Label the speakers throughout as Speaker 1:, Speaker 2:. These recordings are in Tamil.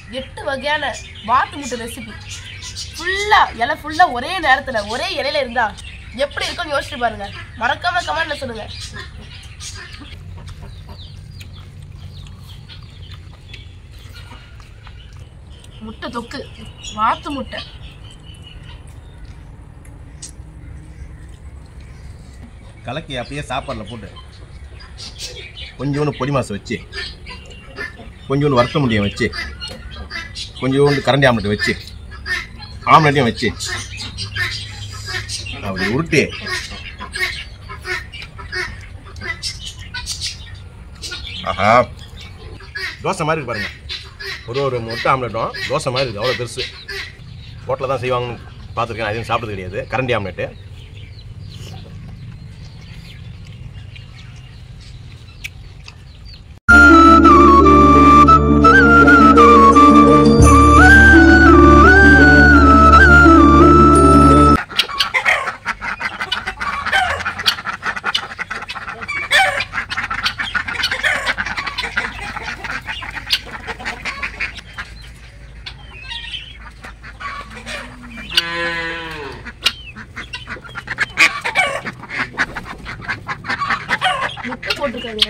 Speaker 1: எட்டு வகையான வாத்து முட்டை ரெசிபி ஃபுல்லாக இலை ஃபுல்லாக ஒரே நேரத்தில் ஒரே இலையில இருந்தா எப்படி இருக்கும்னு யோசிச்சு பாருங்க மறக்காம கமெண்ட்ல சொல்லுங்க முட்டை தொக்கு வாத்து முட்டை
Speaker 2: கலக்கி அப்படியே சாப்பாடில் போட்டு கொஞ்சோண்டு பொடி மாசம் வச்சு கொஞ்சோண்டு வறுத்த முடியம் வச்சு கொஞ்சோண்டு கரண்டி ஆம்லெட் வச்சு ஆம்லெட்டையும் வச்சு அப்படி உருட்டி ஆஹா தோசை மாதிரி இருக்கு பாருங்க ஒரு ஒரு முட்டை ஆம்லெட்டும் தோசை மாதிரி இருக்குது அவ்வளோ பெருசு ஹோட்டலில் தான் செய்வாங்கன்னு பார்த்துருக்கேன் அதையும் சாப்பிட்டது கிடையாது கரண்டி ஆம்லெட்டு
Speaker 1: முட்டை போட்டுக்கோங்க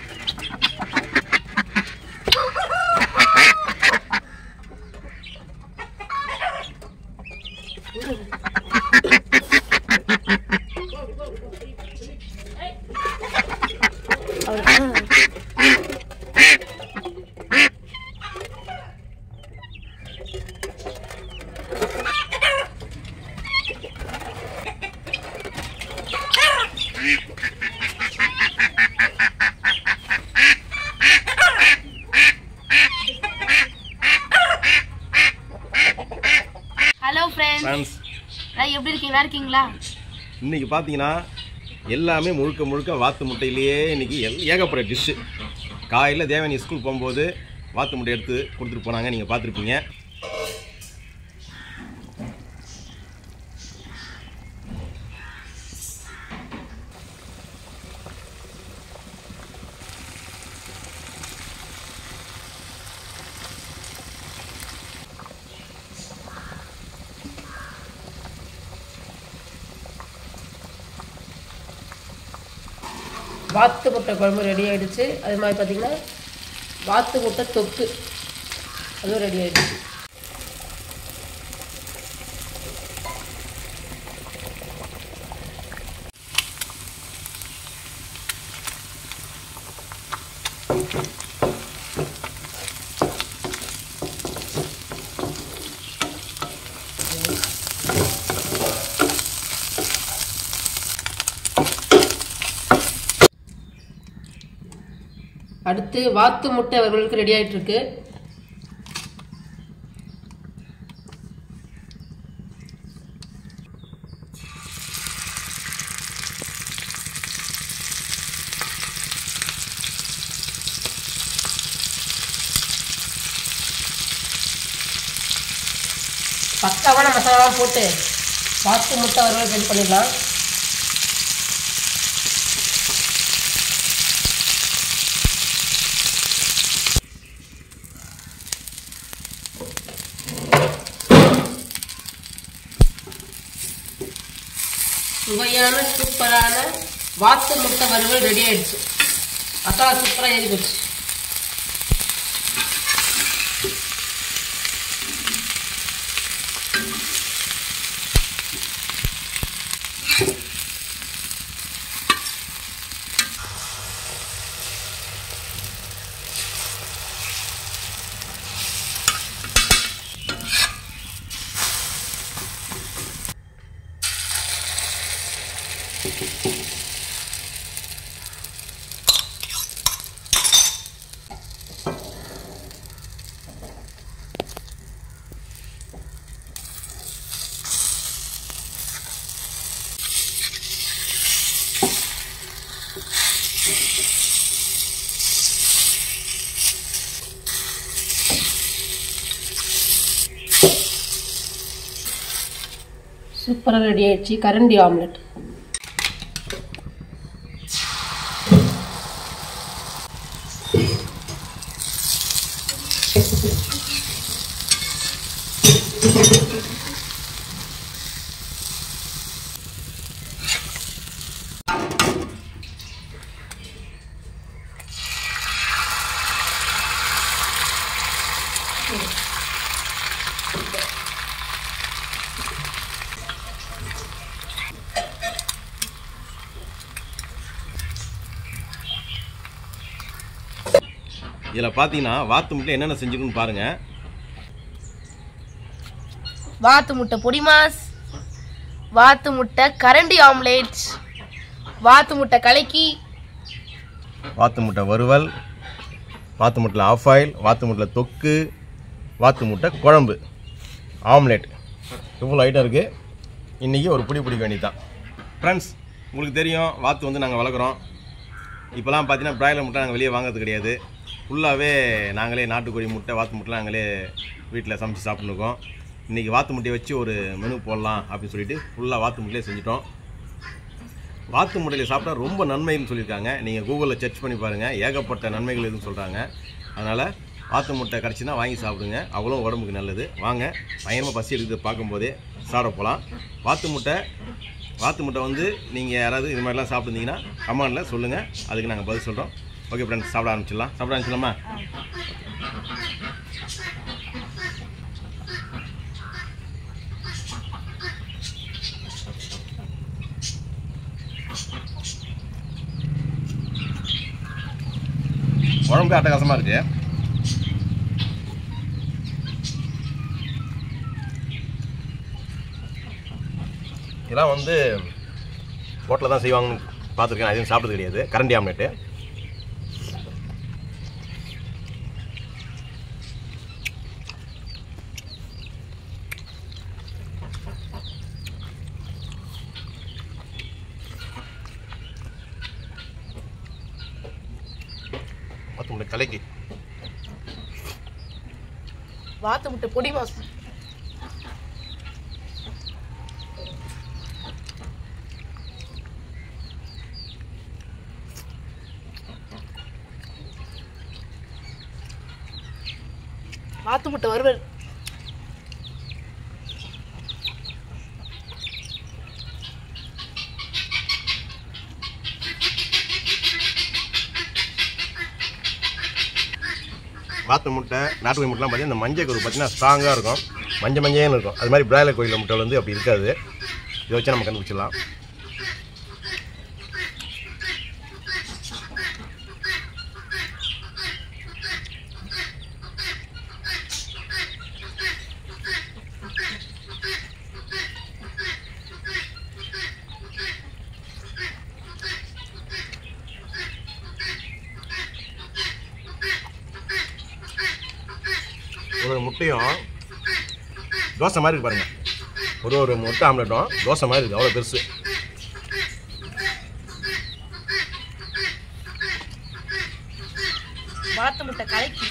Speaker 1: அவ்வளவுதான். ஹலோ ஃப்ரெண்ட்ஸ்
Speaker 2: ஃப்ரெண்ட்ஸ்
Speaker 1: எப்படி இருக்கீங்க நல்லா இருக்கீங்களா
Speaker 2: இன்னைக்கு பார்த்தீங்கன்னா எல்லாமே முழுக்க முழுக்க வாத்து முட்டையிலேயே இன்னைக்கு எல் ஏகப்பட்ட டிஷ்ஷு காலையில் தேவனி ஸ்கூல் போகும்போது வாத்து முட்டை எடுத்து கொடுத்துட்டு போனாங்க நீங்கள் பார்த்துருப்பீங்க
Speaker 1: வாத்து முட்டை குழம்பு ரெடி ஆயிடுச்சு அது மாதிரி பார்த்தீங்கன்னா வாத்து முட்டை தொக்கு அதுவும் ரெடி ஆயிடுச்சு அடுத்து வாத்து முட்டை அவர்களுக்கு ரெடி ஆயிட்டு இருக்கு பக்காவான மசாலாலாம் போட்டு வாத்து முட்டை வறுவல் ரெடி பண்ணிடலாம் சுவையான சூப்பரான வாத்து முட்டை வறுவல் ரெடி ஆயிடுச்சு மசாலா சூப்பராக ஏறி போச்சு சூப்பராக ரெடி ஆயிடுச்சு கரண்டி ஆம்லெட்
Speaker 2: இதில் பார்த்தீங்கன்னா வாத்து முட்டை என்னென்ன செஞ்சுக்கணும்னு பாருங்கள்
Speaker 1: வாத்து முட்டை பொடி மாஸ் வாத்து முட்டை கரண்டி ஆம்லேட் வாத்து முட்டை கலக்கி
Speaker 2: வாத்து முட்டை வறுவல் வாத்து முட்டையில் ஆஃப் ஆயில் வாத்து முட்டையில் தொக்கு வாத்து முட்டை குழம்பு ஆம்லேட் இவ்வளோ ஐட்டம் இருக்குது இன்றைக்கி ஒரு பிடி பிடிக்க வேண்டியதுதான் ஃப்ரெண்ட்ஸ் உங்களுக்கு தெரியும் வாத்து வந்து நாங்கள் வளர்க்குறோம் இப்போலாம் பார்த்தீங்கன்னா பிராய்லர் முட்டை நாங்கள் வெளியே வாங்குறது கிடையாது ஃபுல்லாகவே நாங்களே நாட்டுக்கோழி முட்டை வாத்து முட்டை நாங்களே வீட்டில் சமைச்சு சாப்பிட்ருக்கோம் இன்றைக்கி வாத்து முட்டையை வச்சு ஒரு மெனு போடலாம் அப்படின்னு சொல்லிட்டு ஃபுல்லாக வாத்து முட்டையே செஞ்சுட்டோம் வாத்து முட்டையில் சாப்பிட்டா ரொம்ப நன்மைன்னு சொல்லியிருக்காங்க நீங்கள் கூகுளில் சர்ச் பண்ணி பாருங்கள் ஏகப்பட்ட நன்மைகள் இருக்குன்னு சொல்கிறாங்க அதனால் வாத்து முட்டை கிடச்சின்னா வாங்கி சாப்பிடுங்க அவ்வளோ உடம்புக்கு நல்லது வாங்க பயங்கரமாக பசி எடுக்குது பார்க்கும்போதே சாப்பிட போகலாம் வாத்து முட்டை வாத்து முட்டை வந்து நீங்கள் யாராவது இது மாதிரிலாம் சாப்பிட்டுருந்தீங்கன்னா கமெண்டில் சொல்லுங்கள் அதுக்கு நாங்கள் பதில் சொல்கிறோம் ஓகே ஃப்ரெண்ட்ஸ் சாப்பிட ஆரம்பிச்சிடலாம் சாப்பிட ஆரம்பிச்சிடலாமா குழம்பு அட்டகாசமாக இருக்குது இதெல்லாம் வந்து ஹோட்டலில் தான் செய்வாங்கன்னு பார்த்துருக்கேன் அதையும் சாப்பிட்டது கிடையாது கரண்டி ஆம்லெட்டு வாத்து முட்டை கலக்கி
Speaker 1: வாத்து முட்டை பொடி மாஸ் வாத்து முட்டை வறுவல்
Speaker 2: வாத்து முட்டை நாட்டுக்கோழி முட்டைலாம் பார்த்தீங்கன்னா இந்த மஞ்சள் கரு பார்த்தீங்கன்னா ஸ்ட்ராங்காக இருக்கும் மஞ்சள் மஞ்சள்னு இருக்கும் அது மாதிரி பிராய்லர் கோயிலில் முட்டை வந்து அப்படி இருக்காது இதை வச்சு நம்ம கண்டுபிடிச்சிடலாம் ஒரு ஒரு முட்டையும் தோசை மாதிரி இருக்கு பாருங்க ஒரு ஒரு முட்டை ஆம்லெட்டும் தோசை மாதிரி இருக்குது அவ்வளோ பெருசு
Speaker 1: வாத்து முட்டை கலக்கி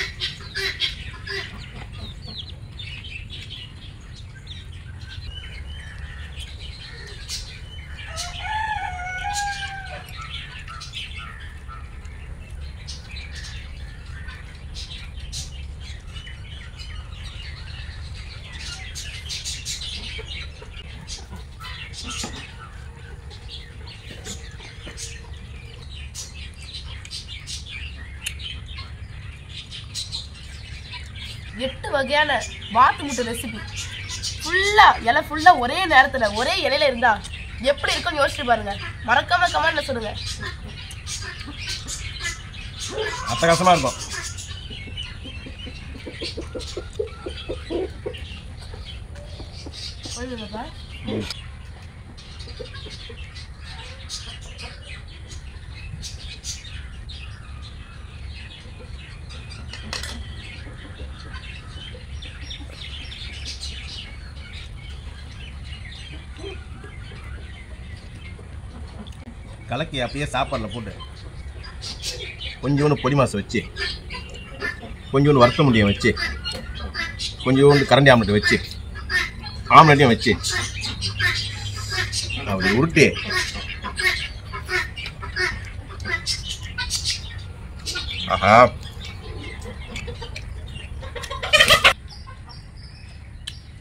Speaker 1: எட்டு வகையான வாத்து முட்டை ரெசிபி ஃபுல்லா இலை ஃபுல்லா ஒரே நேரத்துல ஒரே இலையில இருந்தா எப்படி இருக்கும்னு யோசிச்சு பாருங்க மறக்காம கமெண்ட்ல சொல்லுங்க
Speaker 2: அட்டகாசமாக இருக்கும்
Speaker 1: போயிடுங்கப்பா.
Speaker 2: கலக்கி அப்படியே சாப்பாடில் போட்டு கொஞ்சோண்டு பொடி மாசம் வச்சு கொஞ்சோண்டு வறுத்த முடியம் வச்சு கொஞ்சோண்டு கரண்டி ஆம்லெட் வச்சு ஆம்லெட்டையும் வச்சு அப்படி உருட்டி ஆஹா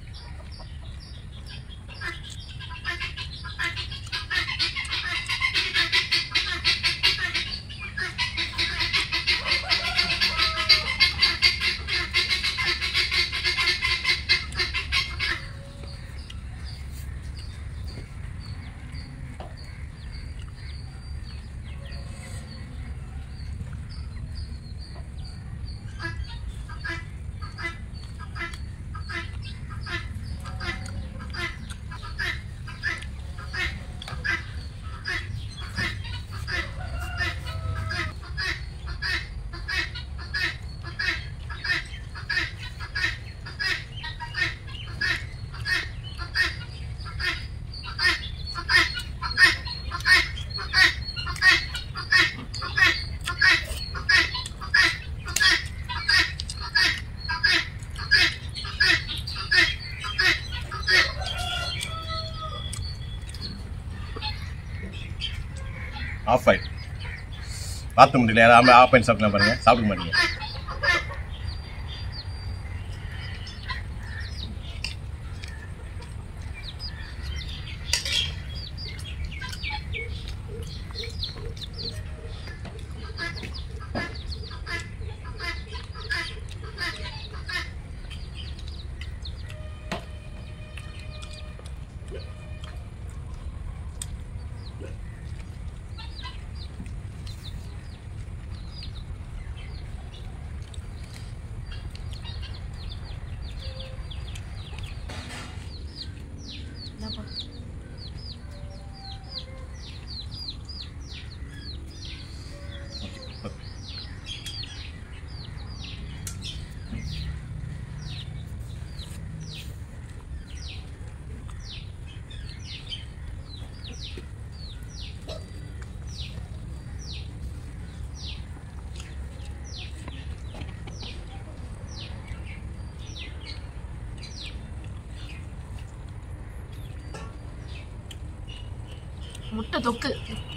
Speaker 2: ஆஃப் ஆயில் வாத்து முட்டையில் யாராவது ஆஃப் ஆயில் சாப்பிடலாம் பாருங்க சாப்பிட மாட்டீங்க
Speaker 1: முட்டை தொக்கு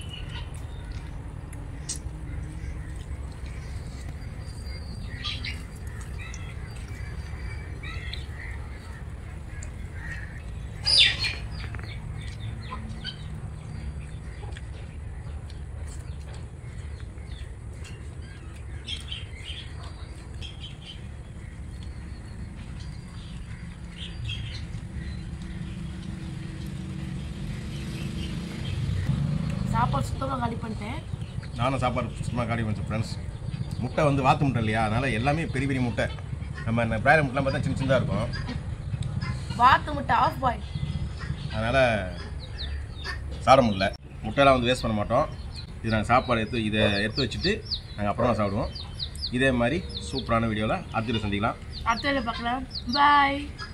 Speaker 1: சாப்பாடு சுத்தமாக காலி பண்ணிட்டேன்
Speaker 2: நானும் சாப்பாடு சுத்தமாக காடி வச்சேன் ஃப்ரெண்ட்ஸ் முட்டை வந்து வாத்து முட்டை இல்லையா அதனால் எல்லாமே பெரிய பெரிய முட்டை நம்ம இந்த பிராய்லர் முட்டைலாம் பார்த்தா சின்ன சின்னதாக இருக்கும்
Speaker 1: வாத்து முட்டை ஆஃப் பாய்
Speaker 2: அதனால் சாப்பிட முடியல முட்டைலாம் வந்து வேஸ்ட் பண்ண மாட்டோம் இது நாங்கள் சாப்பாடு எடுத்து இதை எடுத்து வச்சுட்டு நாங்கள் அப்புறமா சாப்பிடுவோம் இதே மாதிரி சூப்பரான வீடியோவில் அடுத்த சந்திக்கலாம்
Speaker 1: அடுத்த பார்க்கலாம் பாய்